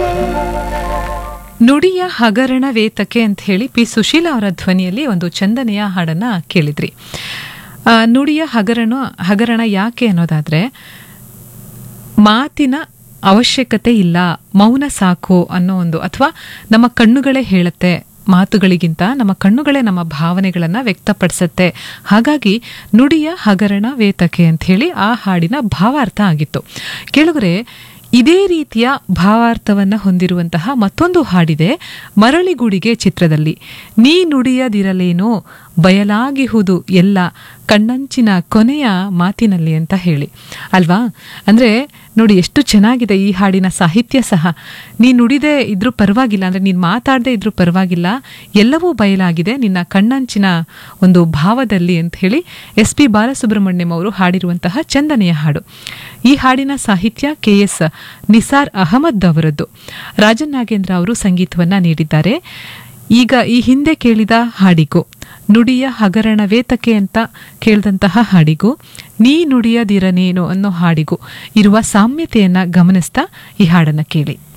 ನುಡಿಯ ಹಗರಣ ವೇತಕೆ ಅಂತ ಹೇಳಿ ಪಿ ಸುಶೀಲ ಅವರ ಧ್ವನಿಯಲ್ಲಿ ಒಂದು ಚಂದನೆಯ ಹಾಡನ್ನ ಕೇಳಿದ್ರಿ ಆ, ನುಡಿಯ ಹಗರಣ ಹಗರಣ ಯಾಕೆ ಅನ್ನೋದಾದ್ರೆ ಮಾತಿನ ಅವಶ್ಯಕತೆ ಇಲ್ಲ ಮೌನ ಸಾಕು ಅನ್ನೋ ಒಂದು ಅಥವಾ ನಮ್ಮ ಕಣ್ಣುಗಳೇ ಹೇಳುತ್ತೆ ಮಾತುಗಳಿಗಿಂತ ನಮ್ಮ ಕಣ್ಣುಗಳೇ ನಮ್ಮ ಭಾವನೆಗಳನ್ನ ವ್ಯಕ್ತಪಡಿಸುತ್ತೆ ಹಾಗಾಗಿ ನುಡಿಯ ಹಗರಣ ವೇತಕೆ ಅಂತ ಹೇಳಿ ಆ ಹಾಡಿನ ಭಾವಾರ್ಥ ಆಗಿತ್ತು ಕೇಳುಗರೆ ಇದೇ ರೀತಿಯ ಭಾವಾರ್ಥವನ್ನ ಹೊಂದಿರುವಂತಹ ಮತ್ತೊಂದು ಹಾಡಿದೆ ಮರಳಿಗೂಡಿಗೆ ಚಿತ್ರದಲ್ಲಿ ನೀ ನುಡಿಯದಿರಲೇನೋ ಬಯಲಾಗಿಹುದು ಎಲ್ಲ ಕಣ್ಣಂಚಿನ ಕೊನೆಯ ಮಾತಿನಲ್ಲಿ ಅಂತ ಹೇಳಿ ಅಲ್ವಾ ಅಂದ್ರೆ ನೋಡಿ ಎಷ್ಟು ಚೆನ್ನಾಗಿದೆ ಈ ಹಾಡಿನ ಸಾಹಿತ್ಯ ಸಹ ನೀ ನುಡಿದೇ ಇದ್ರೂ ಪರವಾಗಿಲ್ಲ ಅಂದ್ರೆ ನೀನ್ ಮಾತಾಡದೇ ಇದ್ರೂ ಪರವಾಗಿಲ್ಲ ಎಲ್ಲವೂ ಬಯಲಾಗಿದೆ ನಿನ್ನ ಕಣ್ಣಂಚಿನ ಒಂದು ಭಾವದಲ್ಲಿ ಅಂತ ಹೇಳಿ ಎಸ್ ಪಿ ಬಾಲಸುಬ್ರಹ್ಮಣ್ಯಂ ಅವರು ಹಾಡಿರುವಂತಹ ಚಂದನೆಯ ಹಾಡು ಈ ಹಾಡಿನ ಸಾಹಿತ್ಯ ಕೆ ಎಸ್ ನಿಸಾರ್ ಅಹಮದ್ ಅವರದ್ದು ರಾಜನ್ ನಾಗೇಂದ್ರ ಅವರು ಸಂಗೀತವನ್ನ ನೀಡಿದ್ದಾರೆ ಈಗ ಈ ಹಿಂದೆ ಕೇಳಿದ ಹಾಡಿಗೂ ನುಡಿಯ ಹಗರಣ ವೇತಕೆ ಅಂತ ಕೇಳಿದಂತಹ ಹಾಡಿಗೂ ನೀ ನುಡಿಯದಿರನೇನು ಅನ್ನೋ ಹಾಡಿಗೂ ಇರುವ ಸಾಮ್ಯತೆಯನ್ನ ಗಮನಿಸ್ತಾ ಈ ಹಾಡನ್ನ ಕೇಳಿ